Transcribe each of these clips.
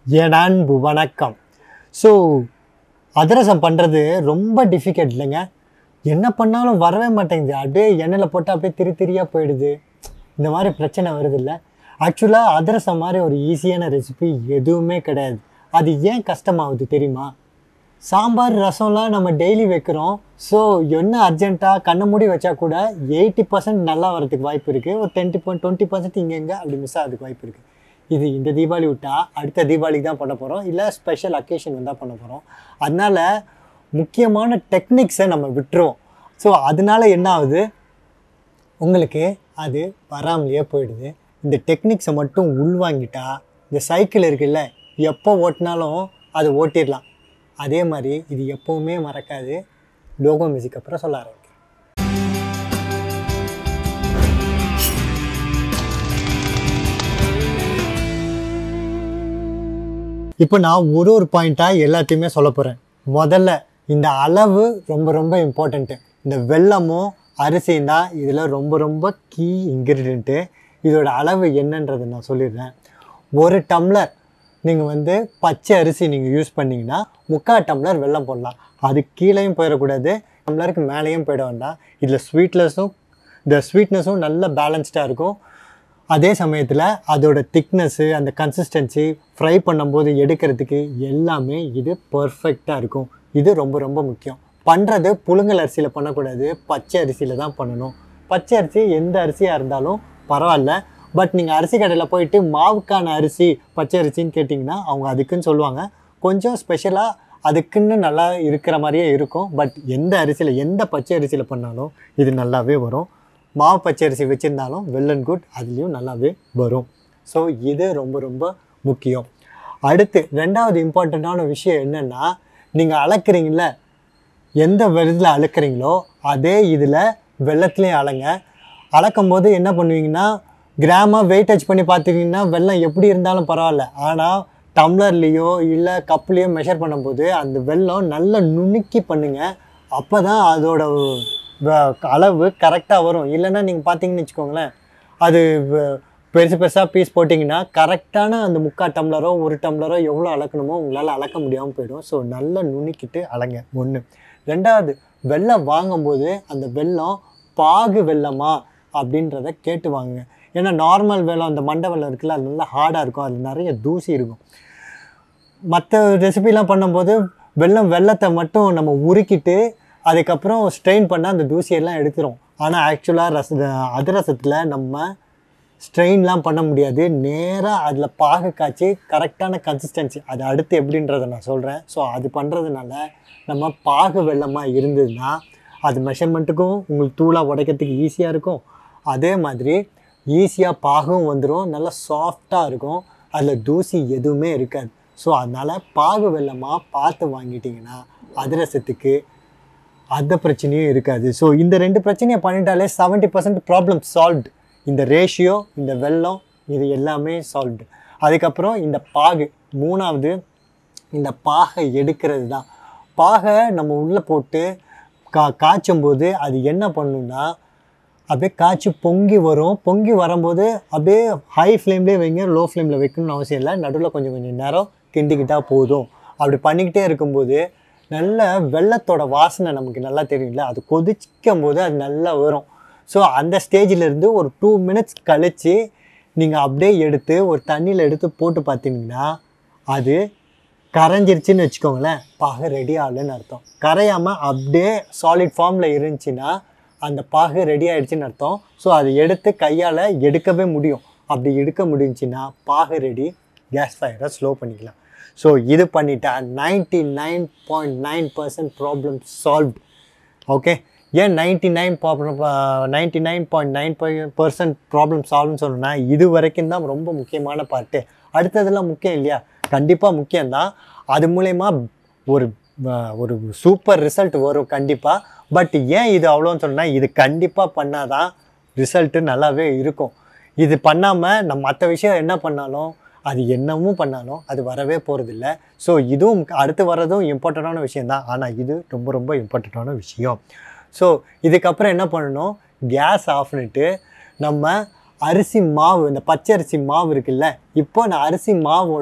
என் அன்பு வணக்கம் ஸோ அதிரசம் பண்ணுறது ரொம்ப டிஃபிகல்ட் இல்லைங்க என்ன பண்ணாலும் வரவே மாட்டேங்குது அப்படியே எண்ணெயில் போட்டு அப்படியே திரி திரியாக போயிடுது இந்த மாதிரி பிரச்சனை வருது இல்லை ஆக்சுவலாக அதிரசம் மாதிரி ஒரு ஈஸியான ரெசிபி எதுவுமே கிடையாது அது ஏன் கஷ்டமாகுது தெரியுமா சாம்பார் ரசம்லாம் நம்ம டெய்லி வைக்கிறோம் ஸோ என்ன அர்ஜென்ட்டாக கண்ணை மூடி வச்சா கூட எயிட்டி பர்சன்ட் நல்லா வரதுக்கு வாய்ப்பு இருக்குது ஒரு டென்ட்டி பாயிண்ட் டுவெண்ட்டி பர்சன்ட் இங்கே எங்கே அப்படி மிஸ் ஆகிறதுக்கு வாய்ப்பு இருக்குது இது இந்த தீபாவளி விட்டா அடுத்த தீபாவளிக்கு தான் பண்ண போகிறோம் இல்லை ஸ்பெஷல் அக்கேஷன் வந்தால் பண்ண போகிறோம் அதனால முக்கியமான டெக்னிக்ஸை நம்ம விட்டுருவோம் ஸோ அதனால என்ன ஆகுது உங்களுக்கு அது வராமலேயே போயிடுது இந்த டெக்னிக்ஸை மட்டும் உள்வாங்கிட்டா இந்த சைக்கிள் இருக்குல்ல எப்போ ஓட்டினாலும் அதை ஓட்டிடலாம் அதே மாதிரி இது எப்போவுமே மறக்காது லோகோ மியூசிக் அப்புறம் சொல்ல ஆரம்பிக்கிறேன் இப்போ நான் ஒரு ஒரு பாயிண்ட்டாக எல்லாத்தையுமே சொல்ல போகிறேன் முதல்ல இந்த அளவு ரொம்ப ரொம்ப இம்பார்ட்டண்ட்டு இந்த வெல்லமும் அரிசியும் தான் இதில் ரொம்ப ரொம்ப கீ இன்க்ரீடியண்ட்டு இதோட அளவு என்னன்றதை நான் சொல்லிடுறேன் ஒரு டம்ளர் நீங்கள் வந்து பச்சை அரிசி நீங்கள் யூஸ் பண்ணிங்கன்னா முக்கால் டம்ளர் வெல்லம் போடலாம் அது கீழேயும் போயிடக்கூடாது டம்ளருக்கு மேலேயும் போயிட வேண்டாம் இதில் ஸ்வீட்லெஸ்ஸும் இந்த ஸ்வீட்னஸும் நல்ல பேலன்ஸ்டாக இருக்கும் அதே சமயத்தில் அதோட திக்னஸ்ஸு அந்த கன்சிஸ்டன்சி ஃப்ரை பண்ணும்போது எடுக்கிறதுக்கு எல்லாமே இது பர்ஃபெக்டாக இருக்கும் இது ரொம்ப ரொம்ப முக்கியம் பண்ணுறது புழுங்கல் அரிசியில் பண்ணக்கூடாது பச்சை அரிசியில் தான் பண்ணணும் பச்சை அரிசி எந்த அரிசியாக இருந்தாலும் பரவாயில்ல பட் நீங்கள் அரிசி கடையில் போயிட்டு மாவுக்கான அரிசி பச்சை அரிசின்னு கேட்டிங்கன்னா அவங்க அதுக்குன்னு சொல்லுவாங்க கொஞ்சம் ஸ்பெஷலாக அதுக்குன்னு நல்லா இருக்கிற மாதிரியே இருக்கும் பட் எந்த அரிசியில் எந்த பச்சை அரிசியில் பண்ணாலும் இது நல்லாவே வரும் மாவு பச்சரிசி வச்சுருந்தாலும் வெல் அண்ட் குட் அதுலேயும் நல்லாவே வரும் ஸோ இது ரொம்ப ரொம்ப முக்கியம் அடுத்து ரெண்டாவது இம்பார்ட்டண்ட்டான விஷயம் என்னென்னா நீங்கள் அளக்குறீங்கள எந்த விதத்தில் அளக்குறீங்களோ அதே இதில் வெள்ளத்துலேயும் அளங்க அளக்கும் போது என்ன பண்ணுவீங்கன்னா கிராமாக வெயிட்டேஜ் பண்ணி பார்த்துக்கிங்கன்னா வெள்ளம் எப்படி இருந்தாலும் பரவாயில்ல ஆனால் டம்ளர்லேயோ இல்லை கப்லேயோ மெஷர் பண்ணும்போது அந்த வெள்ளம் நல்லா நுணுக்கி பண்ணுங்கள் அப்போ தான் அதோட வ- அளவு கரெக்டாக வரும் இல்லைன்னா நீங்கள் பார்த்தீங்கன்னு வச்சுக்கோங்களேன் அது வ- பெருசு பெருசாக பீஸ் போட்டிங்கன்னா கரெக்டான அந்த முக்கால் டம்ளரோ ஒரு டம்ளரோ எவ்வளோ அளக்கணுமோ உங்களால் அளக்க முடியாமல் போயிடும் ஸோ நல்லா நுணுக்கிட்டு அளங்க ஒன்று ரெண்டாவது வெல்லம் வாங்கும்போது அந்த வெல்லம் பாகு வெல்லமா அப்படின்றத கேட்டு வாங்குங்க ஏன்னா நார்மல் வெல்லம் அந்த மண்டை வெல்லம் இருக்குல்ல அது நல்லா ஹார்டாக இருக்கும் அதில் நிறைய தூசி இருக்கும் மற்ற ரெசிபிலாம் பண்ணும்போது வெல்லம் வெல்லத்தை மட்டும் நம்ம உருக்கிட்டு அதுக்கப்புறம் ஸ்ட்ரெயின் பண்ணால் அந்த தூசியெல்லாம் எடுத்துரும் ஆனால் ஆக்சுவலாக ரச அதிரசத்தில் நம்ம ஸ்ட்ரெயின்லாம் பண்ண முடியாது நேராக அதில் பாகு காய்ச்சி கரெக்டான கன்சிஸ்டன்சி அது அடுத்து எப்படின்றத நான் சொல்கிறேன் ஸோ அது பண்ணுறதுனால நம்ம பாகு வெள்ளமாக இருந்ததுன்னா அது மெஷர்மெண்ட்டுக்கும் உங்களுக்கு தூளாக உடைக்கிறதுக்கு ஈஸியாக இருக்கும் அதே மாதிரி ஈஸியாக பாகும் வந்துடும் நல்லா சாஃப்டாக இருக்கும் அதில் தூசி எதுவுமே இருக்காது ஸோ அதனால் பாகு வெள்ளமாக பார்த்து வாங்கிட்டிங்கன்னா அதிரசத்துக்கு அந்த பிரச்சனையும் இருக்காது ஸோ இந்த ரெண்டு பிரச்சனையை பண்ணிட்டாலே செவன்ட்டி பர்சன்ட் ப்ராப்ளம் சால்வ்டு இந்த ரேஷியோ இந்த வெல்லம் இது எல்லாமே சால்வ்டு அதுக்கப்புறம் இந்த பாகு மூணாவது இந்த பாகை எடுக்கிறது தான் பாகை நம்ம உள்ளே போட்டு கா காய்ச்சும் போது அது என்ன பண்ணுன்னா அப்படியே காய்ச்சி பொங்கி வரும் பொங்கி வரும்போது அப்படியே ஹை ஃப்ளேம்லேயே வைங்க லோ ஃப்ளேமில் வைக்கணும்னு அவசியம் இல்லை நடுவில் கொஞ்சம் கொஞ்சம் நேரம் கிண்டிக்கிட்டால் போதும் அப்படி பண்ணிக்கிட்டே இருக்கும்போது நல்ல வெள்ளத்தோட வாசனை நமக்கு நல்லா தெரியும்ல அது கொதிக்கும் போது அது நல்லா வரும் ஸோ அந்த ஸ்டேஜில் இருந்து ஒரு டூ மினிட்ஸ் கழித்து நீங்கள் அப்படியே எடுத்து ஒரு தண்ணியில் எடுத்து போட்டு பார்த்தீங்கன்னா அது கரைஞ்சிருச்சுன்னு வச்சுக்கோங்களேன் பாகு ரெடி ஆகலன்னு அர்த்தம் கரையாமல் அப்படியே சாலிட் ஃபார்மில் இருந்துச்சுன்னா அந்த பாகு ரெடி ஆயிடுச்சுன்னு அர்த்தம் ஸோ அதை எடுத்து கையால் எடுக்கவே முடியும் அப்படி எடுக்க முடிஞ்சுன்னா பாகு ரெடி கேஸ் ஃபயரை ஸ்லோ பண்ணிக்கலாம் ஸோ இது பண்ணிட்டா ninety nine point nine percent problem solved okay ஏன் ninety nine ninety nine point nine percent problem சால்வ்னு சொல்லணும்னா இது வரைக்கும் தான் ரொம்ப முக்கியமான பார்ட்டு அடுத்ததெல்லாம் முக்கியம் இல்லையா கண்டிப்பாக முக்கியம்தான் அது மூலயமா ஒரு அஹ், ஒரு சூப்பர் ரிசல்ட் வரும் கண்டிப்பாக பட் ஏன் இது அவ்வளோன்னு சொன்னால் இது கண்டிப்பாக பண்ணாதான் ரிசல்ட்டு நல்லாவே இருக்கும் இது பண்ணாமல் நம்ம மற்ற விஷயம் என்ன பண்ணாலும் அது என்னவும் பண்ணாலும் அது வரவே போகிறதில்ல ஸோ இதுவும் அடுத்து வர்றதும் இம்பார்ட்டண்ட்டான விஷயந்தான் ஆனால் இது ரொம்ப ரொம்ப இம்பார்ட்டண்ட்டான விஷயம் ஸோ இதுக்கப்புறம் என்ன பண்ணணும் கேஸ் ஆஃப் பண்ணிட்டு நம்ம அரிசி மாவு இந்த பச்சை அரிசி மாவு இருக்குல்ல இப்போ நான் அரிசி மாவோட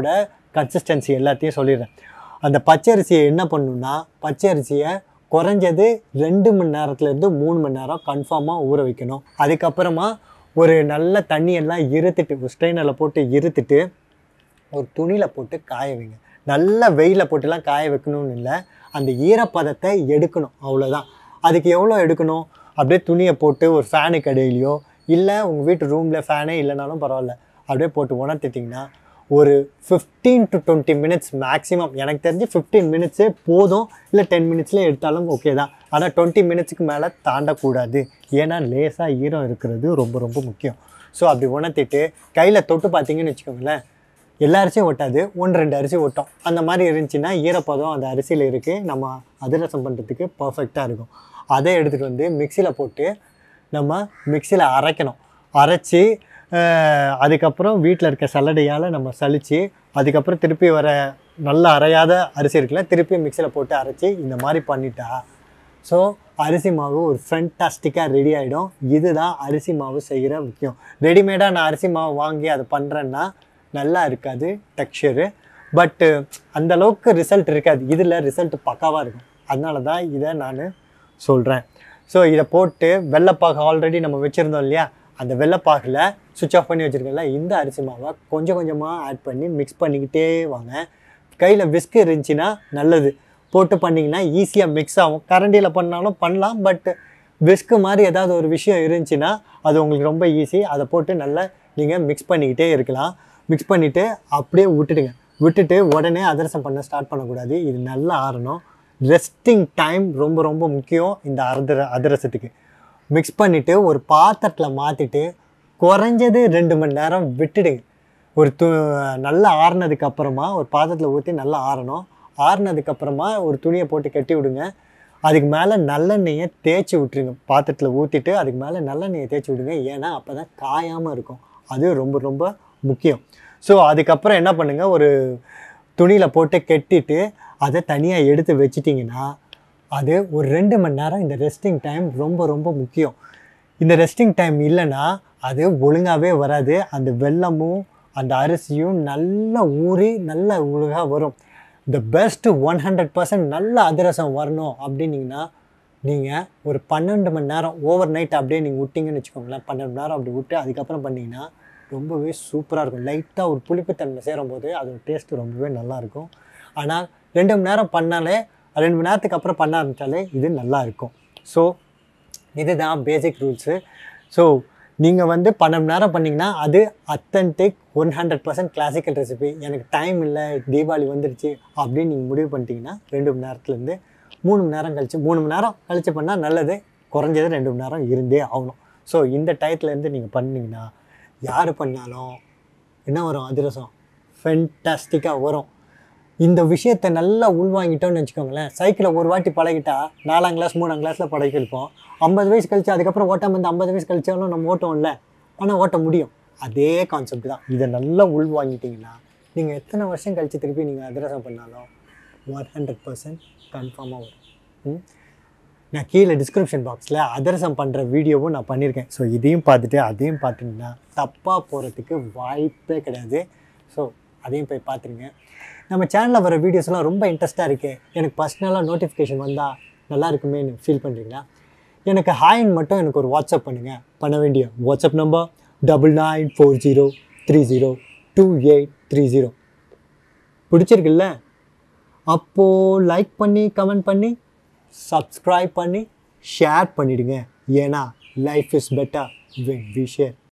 கன்சிஸ்டன்சி எல்லாத்தையும் சொல்லிடுறேன் அந்த பச்சரிசியை என்ன பண்ணணும்னா பச்சரிசியை குறைஞ்சது ரெண்டு மணி நேரத்துலேருந்து மூணு மணி நேரம் கன்ஃபார்மாக ஊற வைக்கணும் அதுக்கப்புறமா ஒரு நல்ல தண்ணியெல்லாம் இருத்துட்டு ஒரு ஸ்ட்ரெயினரில் போட்டு இருத்துட்டு ஒரு துணியில் போட்டு காய வைங்க நல்ல வெயிலில் போட்டுலாம் காய வைக்கணும்னு இல்லை அந்த ஈரப்பதத்தை எடுக்கணும் அவ்வளோதான் அதுக்கு எவ்வளோ எடுக்கணும் அப்படியே துணியை போட்டு ஒரு ஃபேனுக்கு அடியிலையோ இல்லை உங்கள் வீட்டு ரூமில் ஃபேனே இல்லைனாலும் பரவாயில்ல அப்படியே போட்டு உணர்த்திட்டிங்கன்னா ஒரு fifteen to twenty minutes maximum எனக்கு தெரிஞ்சு ஃபிஃப்டீன் மினிட்ஸே போதும் இல்லை டென் மினிட்ஸ்லேயே எடுத்தாலும் ஓகே தான் ஆனால் டுவெண்ட்டி மினிட்ஸுக்கு மேலே தாண்டக்கூடாது ஏன்னா லேசாக ஈரம் இருக்கிறது ரொம்ப ரொம்ப முக்கியம் ஸோ அப்படி உணர்த்திட்டு கையில் தொட்டு பார்த்தீங்கன்னு வச்சுக்கோங்களேன் எல்லா அரிசியும் ஒட்டாது ஒன்று ரெண்டு அரிசி ஒட்டும் அந்த மாதிரி இருந்துச்சுன்னா ஈரப்பதம் அந்த அரிசியில் இருக்குது நம்ம அதிரசம் பண்ணுறதுக்கு பர்ஃபெக்டாக இருக்கும் அதை எடுத்துகிட்டு வந்து மிக்சியில் போட்டு நம்ம மிக்சியில் அரைக்கணும் அரைச்சி அஹ், அதுக்கப்புறம் வீட்டில் இருக்க சல்லடையால் நம்ம சலித்து அதுக்கப்புறம் திருப்பி வர நல்லா அரையாத அரிசி இருக்குல்ல திருப்பி மிக்சியில் போட்டு அரைச்சி இந்த மாதிரி பண்ணிட்டா ஸோ அரிசி மாவு ஒரு ஃபென்டாஸ்டிக்காக ரெடி ஆகிடும் இதுதான் அரிசி மாவு செய்கிற முக்கியம் ரெடிமேடாக நான் அரிசி மாவு வாங்கி அதை பண்ணுறேன்னா நல்லா இருக்காது டெக்ஸ்சரு பட்டு அந்த அளவுக்கு ரிசல்ட் இருக்காது இதில் ரிசல்ட் பக்காவாக இருக்கும் அதனால தான் இதை நான் சொல்கிறேன் ஸோ இதை போட்டு வெள்ளைப்பாகு ஆல்ரெடி நம்ம வச்சுருந்தோம் இல்லையா அந்த வெள்ளைப்பாகில் சுவிட்ச் ஆஃப் பண்ணி வச்சுருக்கல இந்த அரிசி மாவை கொஞ்சம் கொஞ்சமாக ஆட் பண்ணி மிக்ஸ் பண்ணிக்கிட்டே வாங்க கையில் விஸ்க் இருந்துச்சுன்னா நல்லது போட்டு பண்ணிங்கன்னா ஈஸியாக மிக்ஸ் ஆகும் கரண்டியில் பண்ணாலும் பண்ணலாம் பட் விஸ்க்கு மாதிரி ஏதாவது ஒரு விஷயம் இருந்துச்சுன்னா அது உங்களுக்கு ரொம்ப ஈஸி அதை போட்டு நல்லா நீங்கள் மிக்ஸ் பண்ணிக்கிட்டே இருக்கலாம் மிக்ஸ் பண்ணிவிட்டு அப்படியே விட்டுடுங்க விட்டுட்டு உடனே அதிரசம் பண்ண ஸ்டார்ட் பண்ணக்கூடாது இது நல்லா ஆறணும் ரெஸ்டிங் டைம் ரொம்ப ரொம்ப முக்கியம் இந்த அதிர அதிரசத்துக்கு மிக்ஸ் பண்ணிவிட்டு ஒரு பாத்திரத்தில் மாற்றிட்டு குறைஞ்சது ரெண்டு மணி நேரம் விட்டுடுங்க ஒரு து நல்லா ஆறுனதுக்கு அப்புறமா ஒரு பாத்திரத்தில் ஊற்றி நல்லா ஆறணும் ஆறுனதுக்கு அப்புறமா ஒரு துணியை போட்டு கட்டி விடுங்க அதுக்கு மேலே நல்லெண்ணெயை தேய்ச்சி விட்ருங்க பாத்திரத்தில் ஊற்றிட்டு அதுக்கு மேலே நல்லெண்ணெயை தேய்ச்சி விடுங்க ஏன்னா அப்போ தான் காயாமல் இருக்கும் அது ரொம்ப ரொம்ப முக்கியம் ஸோ அதுக்கப்புறம் என்ன பண்ணுங்கள் ஒரு துணியில் போட்டு கெட்டிட்டு அதை தனியாக எடுத்து வச்சிட்டிங்கன்னா அது ஒரு ரெண்டு மணி நேரம் இந்த ரெஸ்டிங் டைம் ரொம்ப ரொம்ப முக்கியம் இந்த ரெஸ்டிங் டைம் இல்லைன்னா அது ஒழுங்காகவே வராது அந்த வெல்லமும் அந்த அரிசியும் நல்லா ஊறி நல்ல ஒழுங்காக வரும் the best one hundred percent நல்ல அதிரசம் வரணும் அப்படின்னீங்கன்னா நீங்கள் ஒரு பன்னெண்டு மணி நேரம் ஓவர் நைட் அப்படியே நீங்கள் விட்டிங்கன்னு வச்சுக்கோங்களேன் பன்னெண்டு மணி நேரம் அப்படி விட்டு அதுக்கப்புறம் பண்ணிங்கன்னா ரொம்பவே சூப்பராக இருக்கும் லைட்டாக ஒரு புளிப்புத்தன்மை சேரும்போது அதோட டேஸ்ட்டு ரொம்பவே நல்லாயிருக்கும் ஆனால் ரெண்டு மணி நேரம் பண்ணாலே ரெண்டு மணி நேரத்துக்கு அப்புறம் பண்ண ஆரம்பித்தாலே இது நல்லா இருக்கும் ஸோ இதுதான் பேசிக் ரூல்ஸு ஸோ நீங்கள் வந்து பன்னெண்டு மணி நேரம் பண்ணிங்கன்னா அது authentic one hundred percent classical recipe எனக்கு டைம் இல்லை தீபாவளி வந்துருச்சு அப்படின்னு நீங்கள் முடிவு பண்ணிட்டீங்கன்னா ரெண்டு மணி நேரத்துலேருந்து மூணு மணி நேரம் கழிச்சு மூணு மணி நேரம் கழிச்சு பண்ணால் நல்லது குறைஞ்சது ரெண்டு மணி நேரம் இருந்தே ஆகணும் ஸோ இந்த டயத்துலேருந்து நீங்கள் பண்ணீங்கன்னா யார் பண்ணாலும் என்ன வரும் அதிரசம் ஃபென்டாஸ்டிக்காக வரும் இந்த விஷயத்தை நல்லா உள்வாங்கிட்டோம்னு வச்சுக்கோங்களேன் சைக்கிளை ஒரு வாட்டி பழகிட்டா நாலாம் கிளாஸ் மூணாம் கிளாஸில் பழகிருப்போம் ஐம்பது வயசு கழிச்சு அதுக்கப்புறம் ஓட்டாம வந்து ஐம்பது வயசு கழிச்சாலும் நம்ம ஓட்டோம்ல ஆனால் ஓட்ட முடியும் அதே கான்செப்ட் தான் இதை நல்லா உள்வாங்கிட்டீங்கன்னா நீங்கள் எத்தனை வருஷம் கழிச்சு திருப்பி நீங்கள் அதிரசம் பண்ணாலும் ஒன் ஹண்ட்ரட் பர்சன்ட் கன்ஃபார்மாக வரும் ம்? நான் கீழே டிஸ்கிரிப்ஷன் பாக்ஸில் அதிரசம் பண்ணுற வீடியோவும் நான் பண்ணியிருக்கேன் ஸோ இதையும் பார்த்துட்டு அதையும் பார்த்துட்டிங்கன்னா தப்பாக போகிறதுக்கு வாய்ப்பே கிடையாது ஸோ அதையும் போய் பார்த்துருங்க நம்ம சேனலில் வர வீடியோஸ்லாம் ரொம்ப இன்ட்ரெஸ்ட்டாக இருக்குது எனக்கு பர்சனலாக நோட்டிஃபிகேஷன் வந்தால் நல்லா இருக்குமேன்னு ஃபீல் பண்ணுறீங்களா எனக்கு ஹாய்ன்னு மட்டும் எனக்கு ஒரு வாட்ஸ்அப் பண்ணுங்கள் பண்ண வேண்டிய WhatsApp number double nine four zero three zero two eight three zero பிடிச்சிருக்குல்ல அப்போது லைக் பண்ணி கமெண்ட் பண்ணி சப்ஸ்கிரைப் பண்ணி ஷேர் பண்ணிடுங்க ஏன்னா life is better when we share